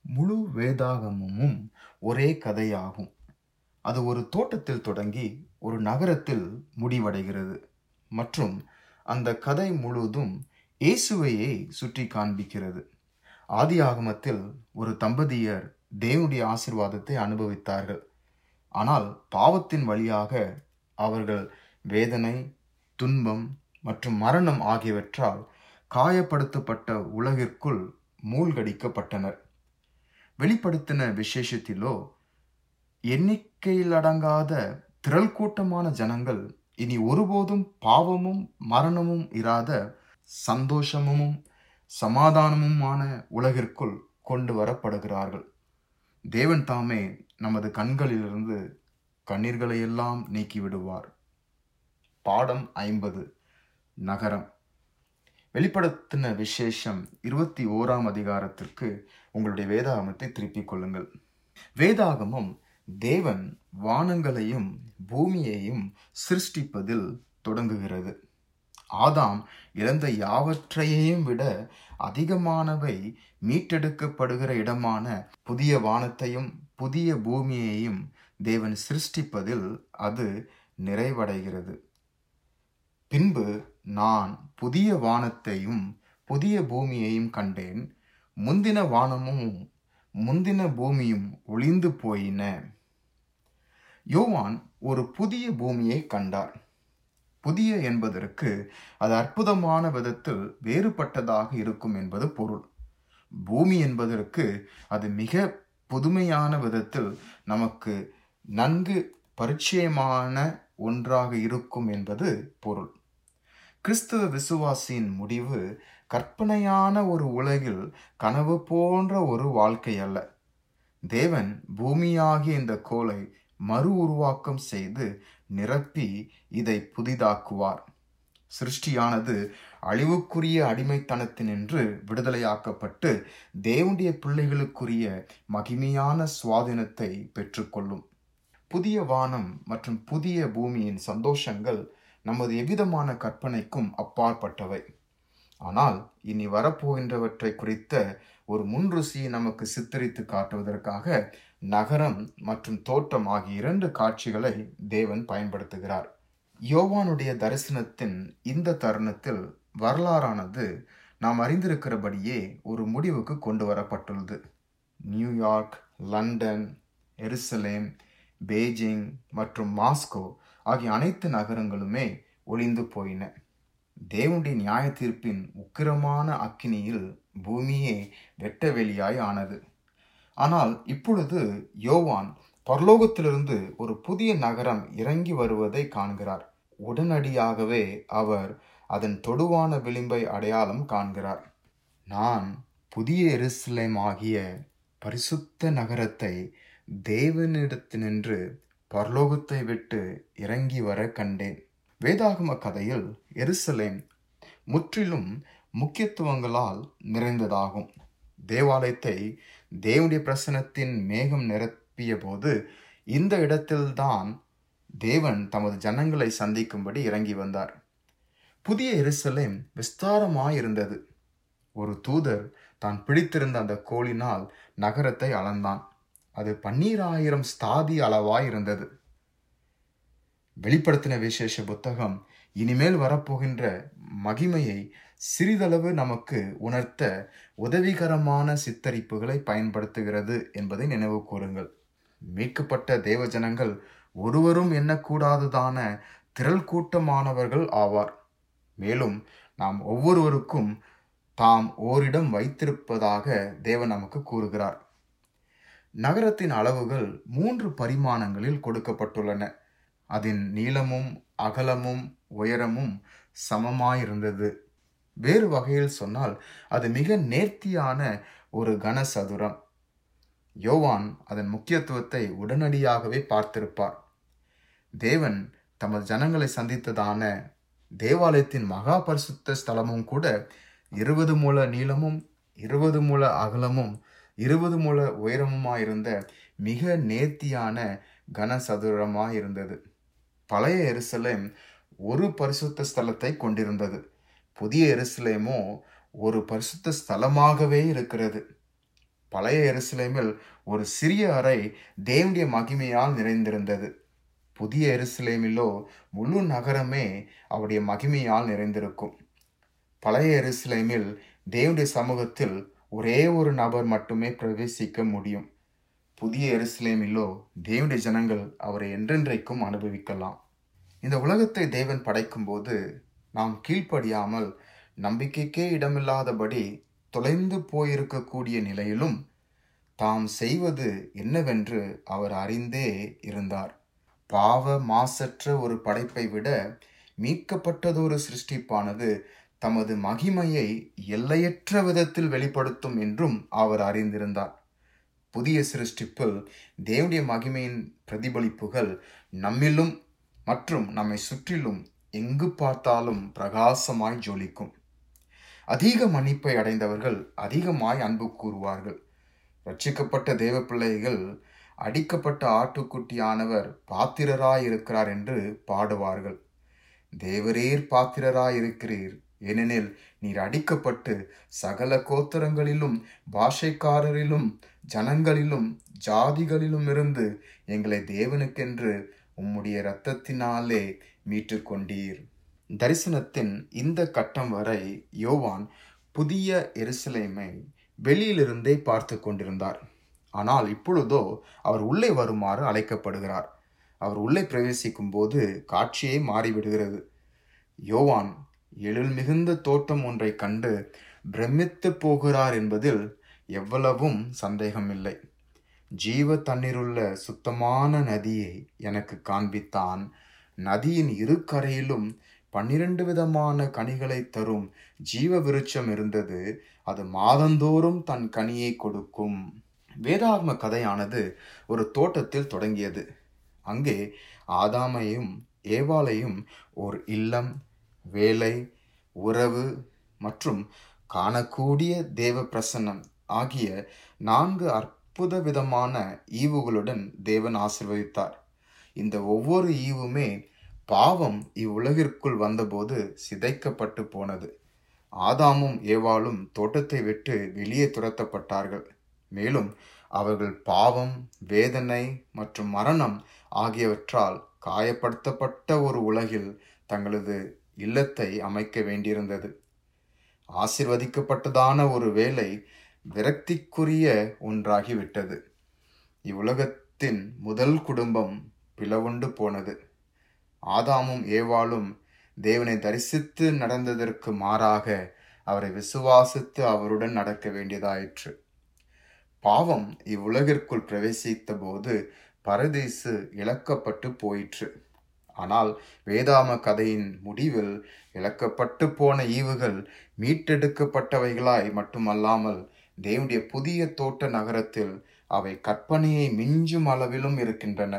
முழு வேதாகமும் ஒரே கதையாகும் அது ஒரு தோட்டத்தில் தொடங்கி ஒரு நகரத்தில் முடிவடைகிறது மற்றும் அந்த கதை முழுவதும் இயேசுவையே சுற்றி காண்பிக்கிறது ஆதி ஆகமத்தில் ஒரு தம்பதியர் தேவனுடைய ஆசிர்வாதத்தை அனுபவித்தார்கள் ஆனால் பாவத்தின் வழியாக அவர்கள் வேதனை துன்பம் மற்றும் மரணம் ஆகியவற்றால் காயப்படுத்தப்பட்ட உலகிற்குள் மூழ்கடிக்கப்பட்டனர் வெளிப்படுத்தின விசேஷத்திலோ எண்ணிக்கையில் அடங்காத திரள் கூட்டமான ஜனங்கள் இனி ஒருபோதும் பாவமும் மரணமும் இராத சந்தோஷமும் சமாதானமுமான உலகிற்குள் கொண்டு வரப்படுகிறார்கள் தேவன் தாமே நமது கண்களிலிருந்து கண்ணீர்களை எல்லாம் நீக்கி விடுவார் பாடம் ஐம்பது நகரம் வெளிப்படுத்தின விசேஷம் இருபத்தி ஓராம் அதிகாரத்திற்கு உங்களுடைய வேதாகமத்தை திருப்பிக் கொள்ளுங்கள் வேதாகமம் தேவன் வானங்களையும் பூமியையும் சிருஷ்டிப்பதில் தொடங்குகிறது ஆதாம் இழந்த யாவற்றையையும் விட அதிகமானவை மீட்டெடுக்கப்படுகிற இடமான புதிய வானத்தையும் புதிய பூமியையும் தேவன் சிருஷ்டிப்பதில் அது நிறைவடைகிறது பின்பு நான் புதிய வானத்தையும் புதிய பூமியையும் கண்டேன் முந்தின வானமும் முந்தின பூமியும் ஒளிந்து போயின யோவான் ஒரு புதிய பூமியை கண்டார் புதிய என்பதற்கு அது அற்புதமான விதத்தில் வேறுபட்டதாக இருக்கும் என்பது பொருள் பூமி என்பதற்கு அது மிக புதுமையான விதத்தில் நமக்கு நன்கு பரிச்சயமான ஒன்றாக இருக்கும் என்பது பொருள் கிறிஸ்துவ விசுவாசியின் முடிவு கற்பனையான ஒரு உலகில் கனவு போன்ற ஒரு வாழ்க்கை அல்ல தேவன் பூமியாகிய இந்த கோளை மறு உருவாக்கம் செய்து நிரப்பி இதை புதிதாக்குவார் சிருஷ்டியானது அழிவுக்குரிய அடிமைத்தனத்தினின்று விடுதலையாக்கப்பட்டு தேவனுடைய பிள்ளைகளுக்குரிய மகிமையான சுவாதீனத்தை பெற்றுக்கொள்ளும் புதிய வானம் மற்றும் புதிய பூமியின் சந்தோஷங்கள் நமது எவ்விதமான கற்பனைக்கும் அப்பாற்பட்டவை ஆனால் இனி வரப்போகின்றவற்றை குறித்த ஒரு முன்ருசியை நமக்கு சித்தரித்து காட்டுவதற்காக நகரம் மற்றும் தோட்டம் ஆகிய இரண்டு காட்சிகளை தேவன் பயன்படுத்துகிறார் யோவானுடைய தரிசனத்தின் இந்த தருணத்தில் வரலாறானது நாம் அறிந்திருக்கிறபடியே ஒரு முடிவுக்கு கொண்டு வரப்பட்டுள்ளது நியூயார்க் லண்டன் எருசலேம் பெய்ஜிங் மற்றும் மாஸ்கோ ஆகிய அனைத்து நகரங்களுமே ஒளிந்து போயின தேவனுடைய நியாய தீர்ப்பின் உக்கிரமான அக்கினியில் பூமியே வெட்ட வெளியாய் ஆனது ஆனால் இப்பொழுது யோவான் பரலோகத்திலிருந்து ஒரு புதிய நகரம் இறங்கி வருவதை காண்கிறார் உடனடியாகவே அவர் அதன் தொடுவான விளிம்பை அடையாளம் காண்கிறார் நான் புதிய எருசலேம் ஆகிய பரிசுத்த நகரத்தை தேவனிடத்தினின்று பரலோகத்தை விட்டு இறங்கி வர கண்டேன் வேதாகம கதையில் எருசலேம் முற்றிலும் முக்கியத்துவங்களால் நிறைந்ததாகும் தேவாலயத்தை தேவனுடைய பிரசனத்தின் மேகம் நிரப்பிய போது இந்த இடத்தில்தான் தேவன் தமது ஜனங்களை சந்திக்கும்படி இறங்கி வந்தார் புதிய எருசலேம் விஸ்தாரமாயிருந்தது ஒரு தூதர் தான் பிடித்திருந்த அந்த கோளினால் நகரத்தை அளந்தான் அது பன்னீராயிரம் ஸ்தாதி அளவாய் இருந்தது வெளிப்படுத்தின விசேஷ புத்தகம் இனிமேல் வரப்போகின்ற மகிமையை சிறிதளவு நமக்கு உணர்த்த உதவிகரமான சித்தரிப்புகளை பயன்படுத்துகிறது என்பதை நினைவு கூறுங்கள் மீட்கப்பட்ட தேவஜனங்கள் ஒருவரும் எண்ணக்கூடாததான திரள் கூட்டமானவர்கள் ஆவார் மேலும் நாம் ஒவ்வொருவருக்கும் தாம் ஓரிடம் வைத்திருப்பதாக தேவன் நமக்கு கூறுகிறார் நகரத்தின் அளவுகள் மூன்று பரிமாணங்களில் கொடுக்கப்பட்டுள்ளன அதன் நீளமும் அகலமும் உயரமும் சமமாயிருந்தது வேறு வகையில் சொன்னால் அது மிக நேர்த்தியான ஒரு கனசதுரம் யோவான் அதன் முக்கியத்துவத்தை உடனடியாகவே பார்த்திருப்பார் தேவன் தமது ஜனங்களை சந்தித்ததான தேவாலயத்தின் மகா பரிசுத்த ஸ்தலமும் கூட இருபது முழ நீளமும் இருபது முழ அகலமும் இருபது முழ உயரமுமாயிருந்த மிக நேர்த்தியான கனசதுரமாயிருந்தது பழைய எருசலேம் ஒரு பரிசுத்த ஸ்தலத்தை கொண்டிருந்தது புதிய எருசலேமோ ஒரு பரிசுத்த ஸ்தலமாகவே இருக்கிறது பழைய எருசலேமில் ஒரு சிறிய அறை தேவனுடைய மகிமையால் நிறைந்திருந்தது புதிய எருசலேமிலோ முழு நகரமே அவருடைய மகிமையால் நிறைந்திருக்கும் பழைய எருசலேமில் தேவனுடைய சமூகத்தில் ஒரே ஒரு நபர் மட்டுமே பிரவேசிக்க முடியும் புதிய எருசலேமிலோ தேவனுடைய ஜனங்கள் அவரை என்றென்றைக்கும் அனுபவிக்கலாம் இந்த உலகத்தை தேவன் படைக்கும்போது நாம் கீழ்ப்படியாமல் நம்பிக்கைக்கே இடமில்லாதபடி தொலைந்து போயிருக்கக்கூடிய நிலையிலும் தாம் செய்வது என்னவென்று அவர் அறிந்தே இருந்தார் பாவ மாசற்ற ஒரு படைப்பை விட மீட்கப்பட்டதொரு சிருஷ்டிப்பானது தமது மகிமையை எல்லையற்ற விதத்தில் வெளிப்படுத்தும் என்றும் அவர் அறிந்திருந்தார் புதிய சிருஷ்டிப்பில் தேவனுடைய மகிமையின் பிரதிபலிப்புகள் நம்மிலும் மற்றும் நம்மை சுற்றிலும் எங்கு பார்த்தாலும் பிரகாசமாய் ஜொலிக்கும் அதிக மன்னிப்பை அடைந்தவர்கள் அதிகமாய் அன்பு கூறுவார்கள் ரட்சிக்கப்பட்ட தேவ பிள்ளைகள் அடிக்கப்பட்ட ஆட்டுக்குட்டியானவர் பாத்திரராய் இருக்கிறார் என்று பாடுவார்கள் தேவரீர் பாத்திரராய் இருக்கிறீர் ஏனெனில் நீர் அடிக்கப்பட்டு சகல கோத்திரங்களிலும் பாஷைக்காரரிலும் ஜனங்களிலும் ஜாதிகளிலும் இருந்து எங்களை தேவனுக்கென்று உம்முடைய இரத்தத்தினாலே மீட்டு கொண்டீர் தரிசனத்தின் இந்த கட்டம் வரை யோவான் புதிய எருசலேமை வெளியிலிருந்தே பார்த்து கொண்டிருந்தார் ஆனால் இப்பொழுதோ அவர் உள்ளே வருமாறு அழைக்கப்படுகிறார் அவர் உள்ளே பிரவேசிக்கும் போது காட்சியே மாறிவிடுகிறது யோவான் எழில் மிகுந்த தோட்டம் ஒன்றை கண்டு பிரமித்து போகிறார் என்பதில் எவ்வளவும் சந்தேகமில்லை ஜீவ தண்ணீருள்ள சுத்தமான நதியை எனக்கு காண்பித்தான் நதியின் இரு கரையிலும் பன்னிரண்டு விதமான கனிகளை தரும் ஜீவ விருட்சம் இருந்தது அது மாதந்தோறும் தன் கனியை கொடுக்கும் வேதாகம கதையானது ஒரு தோட்டத்தில் தொடங்கியது அங்கே ஆதாமையும் ஏவாளையும் ஒரு இல்லம் வேலை உறவு மற்றும் காணக்கூடிய தேவ பிரசன்னம் ஆகிய நான்கு அற்புத விதமான ஈவுகளுடன் தேவன் ஆசிர்வதித்தார் இந்த ஒவ்வொரு ஈவுமே பாவம் இவ்வுலகிற்குள் வந்தபோது சிதைக்கப்பட்டு போனது ஆதாமும் ஏவாளும் தோட்டத்தை விட்டு வெளியே துரத்தப்பட்டார்கள் மேலும் அவர்கள் பாவம் வேதனை மற்றும் மரணம் ஆகியவற்றால் காயப்படுத்தப்பட்ட ஒரு உலகில் தங்களது இல்லத்தை அமைக்க வேண்டியிருந்தது ஆசிர்வதிக்கப்பட்டதான ஒரு வேலை விரக்திக்குரிய ஒன்றாகிவிட்டது இவ்வுலகத்தின் முதல் குடும்பம் பிளவுண்டு போனது ஆதாமும் ஏவாளும் தேவனை தரிசித்து நடந்ததற்கு மாறாக அவரை விசுவாசித்து அவருடன் நடக்க வேண்டியதாயிற்று பாவம் இவ்வுலகிற்குள் பிரவேசித்த போது பரதேசு இழக்கப்பட்டு போயிற்று ஆனால் வேதாம கதையின் முடிவில் இழக்கப்பட்டு போன ஈவுகள் மீட்டெடுக்கப்பட்டவைகளாய் மட்டுமல்லாமல் தேவனுடைய புதிய தோட்ட நகரத்தில் அவை கற்பனையை மிஞ்சும் அளவிலும் இருக்கின்றன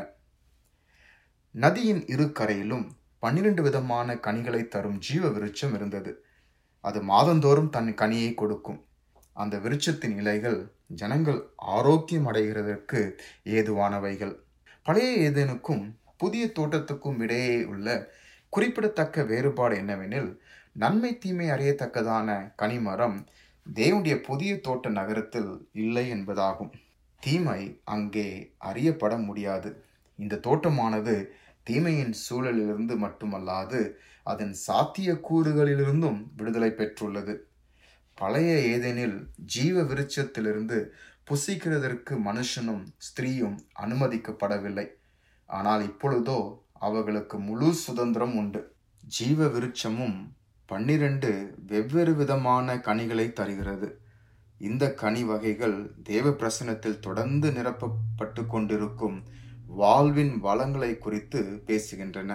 நதியின் இரு கரையிலும் பன்னிரண்டு விதமான கனிகளை தரும் ஜீவ விருட்சம் இருந்தது அது மாதந்தோறும் தன் கனியை கொடுக்கும் அந்த விருட்சத்தின் இலைகள் ஜனங்கள் ஆரோக்கியம் அடைகிறதற்கு ஏதுவானவைகள் பழைய ஏதேனுக்கும் புதிய தோட்டத்துக்கும் இடையே உள்ள குறிப்பிடத்தக்க வேறுபாடு என்னவெனில் நன்மை தீமை அறியத்தக்கதான கனிமரம் தேவனுடைய புதிய தோட்ட நகரத்தில் இல்லை என்பதாகும் தீமை அங்கே அறியப்பட முடியாது இந்த தோட்டமானது தீமையின் சூழலிலிருந்து மட்டுமல்லாது அதன் சாத்திய கூறுகளிலிருந்தும் விடுதலை பெற்றுள்ளது பழைய ஏதேனில் ஜீவ விருட்சத்திலிருந்து புசிக்கிறதற்கு மனுஷனும் ஸ்திரீயும் அனுமதிக்கப்படவில்லை ஆனால் இப்பொழுதோ அவர்களுக்கு முழு சுதந்திரம் உண்டு ஜீவ விருட்சமும் பன்னிரண்டு வெவ்வேறு விதமான கனிகளை தருகிறது இந்த கனி வகைகள் தேவ பிரசனத்தில் தொடர்ந்து நிரப்பப்பட்டு கொண்டிருக்கும் வாழ்வின் வளங்களை குறித்து பேசுகின்றன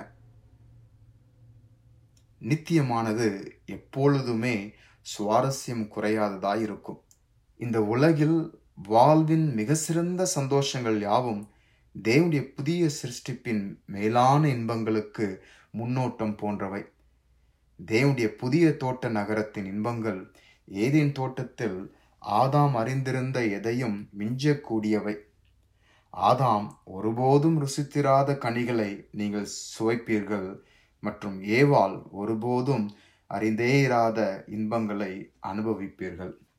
நித்தியமானது எப்பொழுதுமே சுவாரஸ்யம் குறையாததாய் இருக்கும் இந்த உலகில் வாழ்வின் மிக சிறந்த சந்தோஷங்கள் யாவும் தேவனுடைய புதிய சிருஷ்டிப்பின் மேலான இன்பங்களுக்கு முன்னோட்டம் போன்றவை தேவனுடைய புதிய தோட்ட நகரத்தின் இன்பங்கள் ஏதேன் தோட்டத்தில் ஆதாம் அறிந்திருந்த எதையும் மிஞ்சக்கூடியவை ஆதாம் ஒருபோதும் ருசித்திராத கனிகளை நீங்கள் சுவைப்பீர்கள் மற்றும் ஏவாள் ஒருபோதும் அறிந்தே இராத இன்பங்களை அனுபவிப்பீர்கள்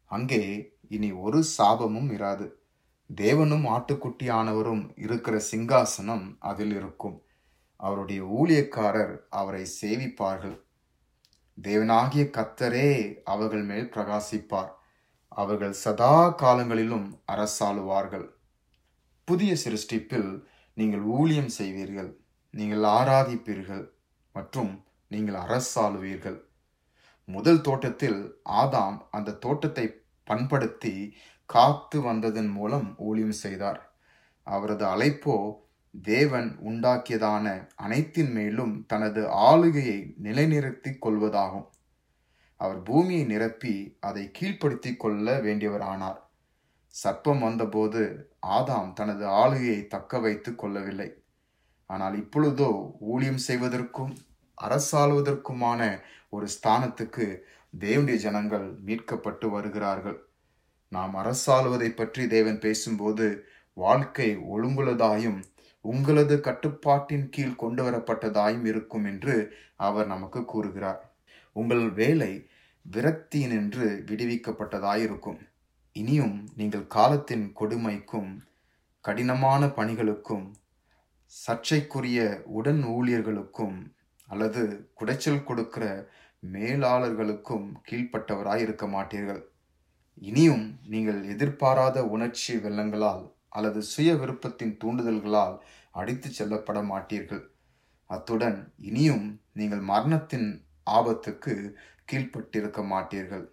அங்கே இனி ஒரு சாபமும் இராது தேவனும் ஆட்டுக்குட்டியானவரும் இருக்கிற சிங்காசனம் அதில் இருக்கும் அவருடைய ஊழியக்காரர் அவரை சேவிப்பார்கள் தேவனாகிய கத்தரே அவர்கள் மேல் பிரகாசிப்பார் அவர்கள் சதா காலங்களிலும் அரசாளுவார்கள் புதிய சிருஷ்டிப்பில் நீங்கள் ஊழியம் செய்வீர்கள் நீங்கள் ஆராதிப்பீர்கள் மற்றும் நீங்கள் அரசாளுவீர்கள் முதல் தோட்டத்தில் ஆதாம் அந்த தோட்டத்தை பண்படுத்தி காத்து வந்ததன் மூலம் ஊழியம் செய்தார் அவரது அழைப்போ தேவன் உண்டாக்கியதான அனைத்தின் மேலும் தனது ஆளுகையை நிலைநிறுத்திக் கொள்வதாகும் அவர் பூமியை நிரப்பி அதை கீழ்ப்படுத்தி கொள்ள வேண்டியவரானார் சர்ப்பம் வந்தபோது ஆதாம் தனது ஆளுகையை தக்க வைத்துக் கொள்ளவில்லை ஆனால் இப்பொழுதோ ஊழியம் செய்வதற்கும் அரசாளுவதற்குமான ஒரு ஸ்தானத்துக்கு தேவனுடைய ஜனங்கள் மீட்கப்பட்டு வருகிறார்கள் நாம் அரசாளுவதை பற்றி தேவன் பேசும்போது வாழ்க்கை ஒழுங்குள்ளதாயும் உங்களது கட்டுப்பாட்டின் கீழ் கொண்டு வரப்பட்டதாயும் இருக்கும் என்று அவர் நமக்கு கூறுகிறார் உங்கள் வேலை விரக்தியினின்று விடுவிக்கப்பட்டதாயிருக்கும் இனியும் நீங்கள் காலத்தின் கொடுமைக்கும் கடினமான பணிகளுக்கும் சர்ச்சைக்குரிய உடன் ஊழியர்களுக்கும் அல்லது குடைச்சல் கொடுக்கிற மேலாளர்களுக்கும் கீழ்ப்பட்டவராய் இருக்க மாட்டீர்கள் இனியும் நீங்கள் எதிர்பாராத உணர்ச்சி வெள்ளங்களால் அல்லது சுய விருப்பத்தின் தூண்டுதல்களால் அடித்து செல்லப்பட மாட்டீர்கள் அத்துடன் இனியும் நீங்கள் மரணத்தின் ஆபத்துக்கு கீழ்ப்பட்டிருக்க மாட்டீர்கள்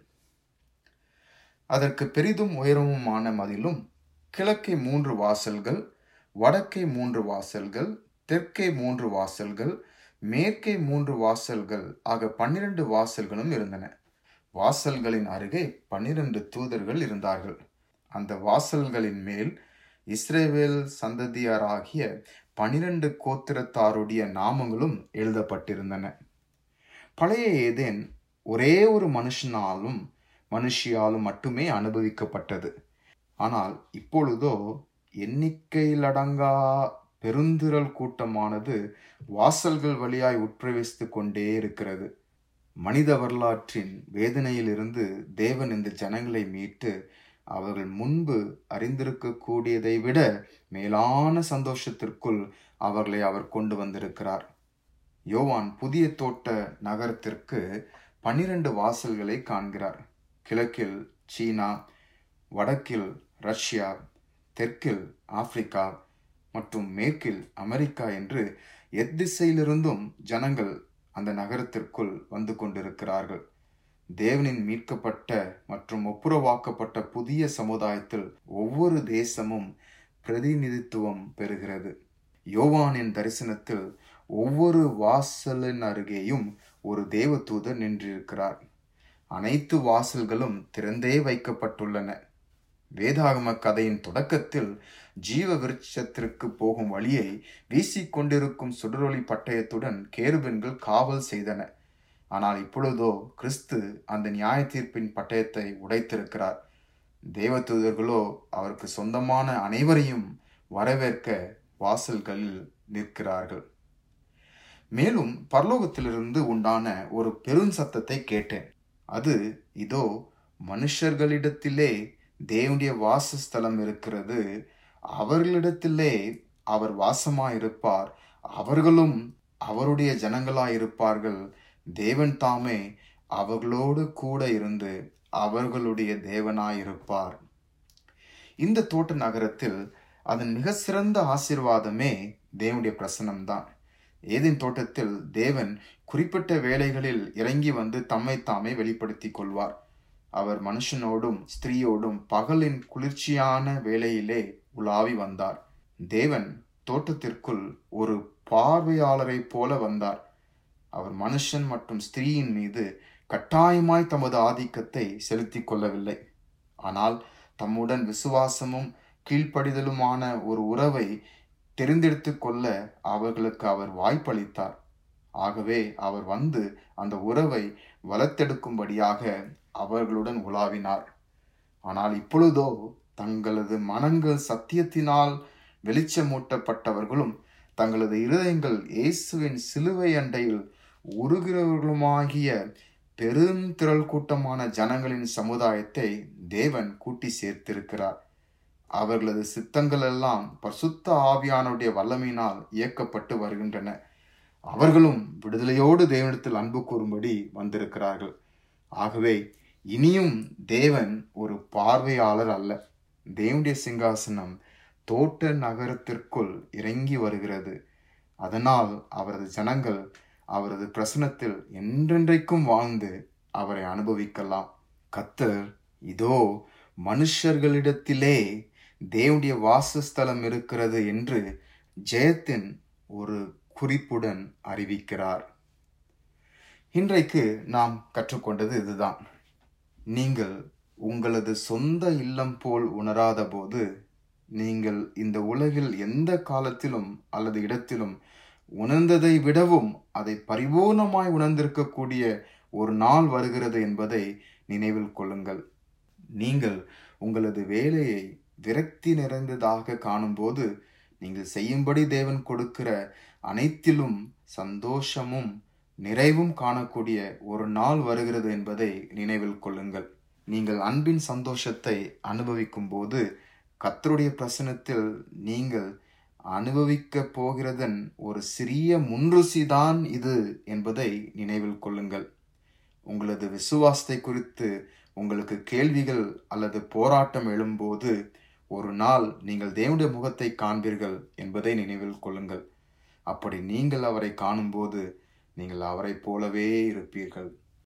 அதற்கு பெரிதும் உயரமுமான மதிலும் கிழக்கே மூன்று வாசல்கள் வடக்கே மூன்று வாசல்கள் தெற்கே மூன்று வாசல்கள் மேற்கே மூன்று வாசல்கள் ஆக பன்னிரண்டு வாசல்களும் இருந்தன வாசல்களின் அருகே பன்னிரண்டு தூதர்கள் இருந்தார்கள் அந்த வாசல்களின் மேல் இஸ்ரேவேல் சந்ததியாராகிய பனிரெண்டு கோத்திரத்தாருடைய நாமங்களும் எழுதப்பட்டிருந்தன பழைய ஏதேன் ஒரே ஒரு மனுஷனாலும் மனுஷியாலும் மட்டுமே அனுபவிக்கப்பட்டது ஆனால் இப்பொழுதோ எண்ணிக்கையிலடங்கா பெருந்திரள் கூட்டமானது வாசல்கள் வழியாய் உட்பிரவேசித்து கொண்டே இருக்கிறது மனித வரலாற்றின் வேதனையிலிருந்து தேவன் இந்த ஜனங்களை மீட்டு அவர்கள் முன்பு அறிந்திருக்கக்கூடியதை விட மேலான சந்தோஷத்திற்குள் அவர்களை அவர் கொண்டு வந்திருக்கிறார் யோவான் புதிய தோட்ட நகரத்திற்கு பன்னிரண்டு வாசல்களை காண்கிறார் கிழக்கில் சீனா வடக்கில் ரஷ்யா தெற்கில் ஆப்பிரிக்கா மற்றும் மேற்கில் அமெரிக்கா என்று எத்திசையிலிருந்தும் ஜனங்கள் அந்த நகரத்திற்குள் வந்து கொண்டிருக்கிறார்கள் தேவனின் மீட்கப்பட்ட மற்றும் ஒப்புரவாக்கப்பட்ட புதிய சமுதாயத்தில் ஒவ்வொரு தேசமும் பிரதிநிதித்துவம் பெறுகிறது யோவானின் தரிசனத்தில் ஒவ்வொரு வாசலின் அருகேயும் ஒரு தேவதூதர் நின்றிருக்கிறார் அனைத்து வாசல்களும் திறந்தே வைக்கப்பட்டுள்ளன வேதாகம கதையின் தொடக்கத்தில் ஜீவ விருட்சத்திற்கு போகும் வழியை வீசிக்கொண்டிருக்கும் சுடரொளி பட்டயத்துடன் கேருபெண்கள் காவல் செய்தன ஆனால் இப்பொழுதோ கிறிஸ்து அந்த நியாய தீர்ப்பின் பட்டயத்தை உடைத்திருக்கிறார் தேவதூதர்களோ அவருக்கு சொந்தமான அனைவரையும் வரவேற்க வாசல்களில் நிற்கிறார்கள் மேலும் பரலோகத்திலிருந்து உண்டான ஒரு பெருஞ்சத்தத்தை கேட்டேன் அது இதோ மனுஷர்களிடத்திலே தேவனுடைய வாசஸ்தலம் இருக்கிறது அவர்களிடத்திலே அவர் வாசமாயிருப்பார் அவர்களும் அவருடைய ஜனங்களாயிருப்பார்கள் தேவன் தாமே அவர்களோடு கூட இருந்து அவர்களுடைய தேவனாயிருப்பார் இந்த தோட்ட நகரத்தில் அதன் மிக சிறந்த ஆசிர்வாதமே தேவனுடைய பிரசனம்தான் ஏதின் தோட்டத்தில் தேவன் குறிப்பிட்ட வேலைகளில் இறங்கி வந்து தம்மை தாமே வெளிப்படுத்தி கொள்வார் அவர் மனுஷனோடும் ஸ்திரீயோடும் பகலின் குளிர்ச்சியான வேளையிலே உலாவி வந்தார் தேவன் தோட்டத்திற்குள் ஒரு பார்வையாளரை போல வந்தார் அவர் மனுஷன் மற்றும் ஸ்திரீயின் மீது கட்டாயமாய் தமது ஆதிக்கத்தை செலுத்திக் கொள்ளவில்லை ஆனால் தம்முடன் விசுவாசமும் கீழ்ப்படிதலுமான ஒரு உறவை தெரிந்தெடுத்து கொள்ள அவர்களுக்கு அவர் வாய்ப்பளித்தார் ஆகவே அவர் வந்து அந்த உறவை வளர்த்தெடுக்கும்படியாக அவர்களுடன் உலாவினார் ஆனால் இப்பொழுதோ தங்களது மனங்கள் சத்தியத்தினால் வெளிச்சமூட்டப்பட்டவர்களும் தங்களது இருதயங்கள் இயேசுவின் சிலுவை அண்டையில் உருகிறவர்களுமாகிய பெருந்திரள் கூட்டமான ஜனங்களின் சமுதாயத்தை தேவன் கூட்டி சேர்த்திருக்கிறார் அவர்களது சித்தங்கள் எல்லாம் பரிசுத்த ஆவியானுடைய வல்லமையினால் இயக்கப்பட்டு வருகின்றன அவர்களும் விடுதலையோடு தேவனிடத்தில் அன்பு கூறும்படி வந்திருக்கிறார்கள் ஆகவே இனியும் தேவன் ஒரு பார்வையாளர் அல்ல தேவனுடைய சிங்காசனம் தோட்ட நகரத்திற்குள் இறங்கி வருகிறது அதனால் அவரது ஜனங்கள் அவரது பிரசனத்தில் என்றென்றைக்கும் வாழ்ந்து அவரை அனுபவிக்கலாம் கத்தர் இதோ மனுஷர்களிடத்திலே தேவனுடைய வாசஸ்தலம் இருக்கிறது என்று ஜெயத்தின் ஒரு குறிப்புடன் அறிவிக்கிறார் இன்றைக்கு நாம் கற்றுக்கொண்டது இதுதான் நீங்கள் உங்களது சொந்த இல்லம் போல் உணராத போது நீங்கள் இந்த உலகில் எந்த காலத்திலும் அல்லது இடத்திலும் உணர்ந்ததை விடவும் அதை பரிபூர்ணமாய் உணர்ந்திருக்கக்கூடிய ஒரு நாள் வருகிறது என்பதை நினைவில் கொள்ளுங்கள் நீங்கள் உங்களது வேலையை விரக்தி நிறைந்ததாக காணும்போது நீங்கள் செய்யும்படி தேவன் கொடுக்கிற அனைத்திலும் சந்தோஷமும் நிறைவும் காணக்கூடிய ஒரு நாள் வருகிறது என்பதை நினைவில் கொள்ளுங்கள் நீங்கள் அன்பின் சந்தோஷத்தை அனுபவிக்கும் போது கத்தருடைய பிரசனத்தில் நீங்கள் அனுபவிக்க போகிறதன் ஒரு சிறிய முன்ருசிதான் இது என்பதை நினைவில் கொள்ளுங்கள் உங்களது விசுவாசத்தை குறித்து உங்களுக்கு கேள்விகள் அல்லது போராட்டம் எழும்போது ஒரு நாள் நீங்கள் தேவனுடைய முகத்தை காண்பீர்கள் என்பதை நினைவில் கொள்ளுங்கள் அப்படி நீங்கள் அவரை காணும்போது நீங்கள் அவரைப் போலவே இருப்பீர்கள்